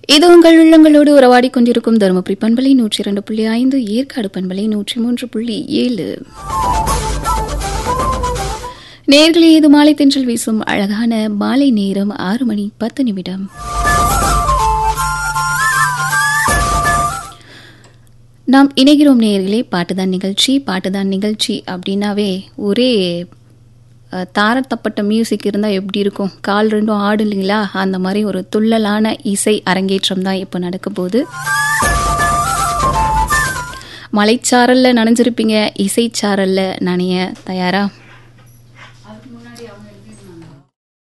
இது உங்கள் உள்ளங்களோடு உறவாடி கொண்டிருக்கும் தருமபுரி பண்பலை நூற்றி இரண்டு புள்ளி ஐந்து ஏற்காடு பண்பலை நூற்றி மூன்று புள்ளி ஏழு நேர்களே இது மாலை தென்றல் வீசும் அழகான மாலை நேரம் ஆறு மணி பத்து நிமிடம் நாம் இணைகிறோம் நேயர்களே பாட்டுதான் நிகழ்ச்சி பாட்டுதான் நிகழ்ச்சி அப்படின்னாவே ஒரே அஹ், தாரத்தப்பட்ட மியூசிக் இருந்தால் எப்படி இருக்கும் கால் ரெண்டும் ஆடு இல்லைங்களா அந்த மாதிரி ஒரு துள்ளலான இசை அரங்கேற்றம் தான் இப்போ நடக்க போகுது மலைச்சாரல்ல நனைஞ்சிருப்பீங்க இசைச்சாரல்ல நனைய தயாரா